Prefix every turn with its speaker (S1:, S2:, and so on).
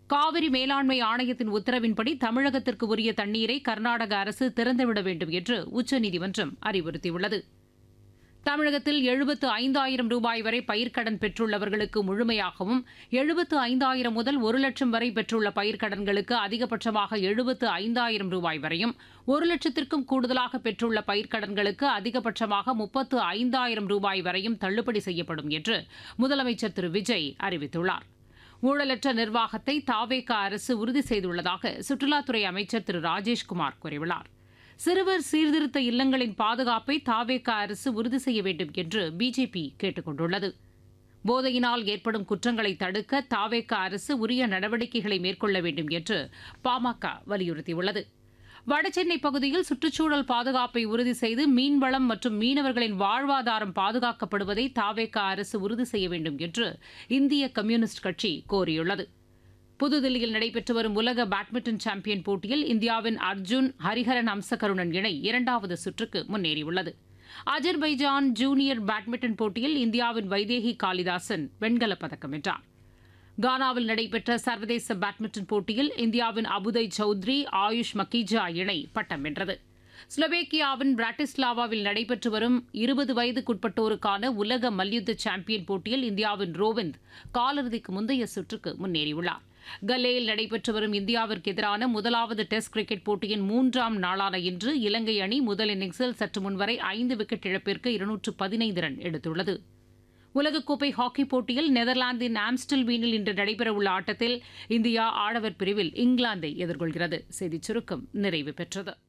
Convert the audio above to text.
S1: காவிரி மேலாண்மை ஆணையத்தின் உத்தரவின்படி தமிழகத்திற்கு உரிய தண்ணீரை கர்நாடக அரசு திறந்துவிட வேண்டும் என்று உச்சநீதிமன்றம் அறிவுறுத்தியுள்ளது தமிழகத்தில் எழுபத்து ஐந்தாயிரம் ரூபாய் வரை பயிர்க்கடன் பெற்றுள்ளவர்களுக்கு முழுமையாகவும் எழுபத்து ஐந்தாயிரம் முதல் ஒரு லட்சம் வரை பெற்றுள்ள பயிர்க்கடன்களுக்கு அதிகபட்சமாக எழுபத்து ஐந்தாயிரம் ரூபாய் வரையும் ஒரு லட்சத்திற்கும் கூடுதலாக பெற்றுள்ள பயிர்க்கடன்களுக்கு அதிகபட்சமாக முப்பத்து ஐந்தாயிரம் ரூபாய் வரையும் தள்ளுபடி செய்யப்படும் என்று முதலமைச்சர் திரு விஜய் அறிவித்துள்ளார் ஊழலற்ற நிர்வாகத்தை தாவேக அரசு உறுதி செய்துள்ளதாக சுற்றுலாத்துறை அமைச்சர் திரு ராஜேஷ்குமார் கூறியுள்ளார் சிறுவர் சீர்திருத்த இல்லங்களின் பாதுகாப்பை தாவேக அரசு உறுதி செய்ய வேண்டும் என்று பிஜேபி கேட்டுக் கொண்டுள்ளது போதையினால் ஏற்படும் குற்றங்களை தடுக்க தாவேக அரசு உரிய நடவடிக்கைகளை மேற்கொள்ள வேண்டும் என்று பாமக வலியுறுத்தியுள்ளது வடசென்னை பகுதியில் சுற்றுச்சூழல் பாதுகாப்பை உறுதி செய்து மீன்வளம் மற்றும் மீனவர்களின் வாழ்வாதாரம் பாதுகாக்கப்படுவதை தாவேக அரசு உறுதி செய்ய வேண்டும் என்று இந்திய கம்யூனிஸ்ட் கட்சி கோரியுள்ளது புதுதில்லியில் நடைபெற்று வரும் உலக பேட்மிண்டன் சாம்பியன் போட்டியில் இந்தியாவின் அர்ஜுன் ஹரிஹரன் அம்சகருணன் இணை இரண்டாவது சுற்றுக்கு முன்னேறியுள்ளது அஜர்பைஜான் ஜூனியர் பேட்மிண்டன் போட்டியில் இந்தியாவின் வைதேகி காளிதாசன் வெண்கலப் பதக்கம் வென்றார் கானாவில் நடைபெற்ற சர்வதேச பேட்மிண்டன் போட்டியில் இந்தியாவின் அபுதை சௌத்ரி ஆயுஷ் மக்கீஜா இணை பட்டம் வென்றது ஸ்லோவேக்கியாவின் பிராட்டிஸ்லாவாவில் நடைபெற்று வரும் இருபது வயதுக்குட்பட்டோருக்கான உலக மல்யுத்த சாம்பியன் போட்டியில் இந்தியாவின் ரோவிந்த் காலிறுதிக்கு முந்தைய சுற்றுக்கு முன்னேறியுள்ளார் கல்லேயில் நடைபெற்று வரும் இந்தியாவிற்கு எதிரான முதலாவது டெஸ்ட் கிரிக்கெட் போட்டியின் மூன்றாம் நாளான இன்று இலங்கை அணி முதல் இன்னிங்ஸில் சற்று முன்வரை ஐந்து விக்கெட் இழப்பிற்கு இருநூற்று பதினைந்து ரன் எடுத்துள்ளது உலகக்கோப்பை ஹாக்கி போட்டியில் நெதர்லாந்தின் ஆம்ஸ்டல் வீனில் இன்று நடைபெறவுள்ள ஆட்டத்தில் இந்தியா ஆடவர் பிரிவில் இங்கிலாந்தை எதிர்கொள்கிறது செய்திச் சுருக்கம் நிறைவு பெற்றது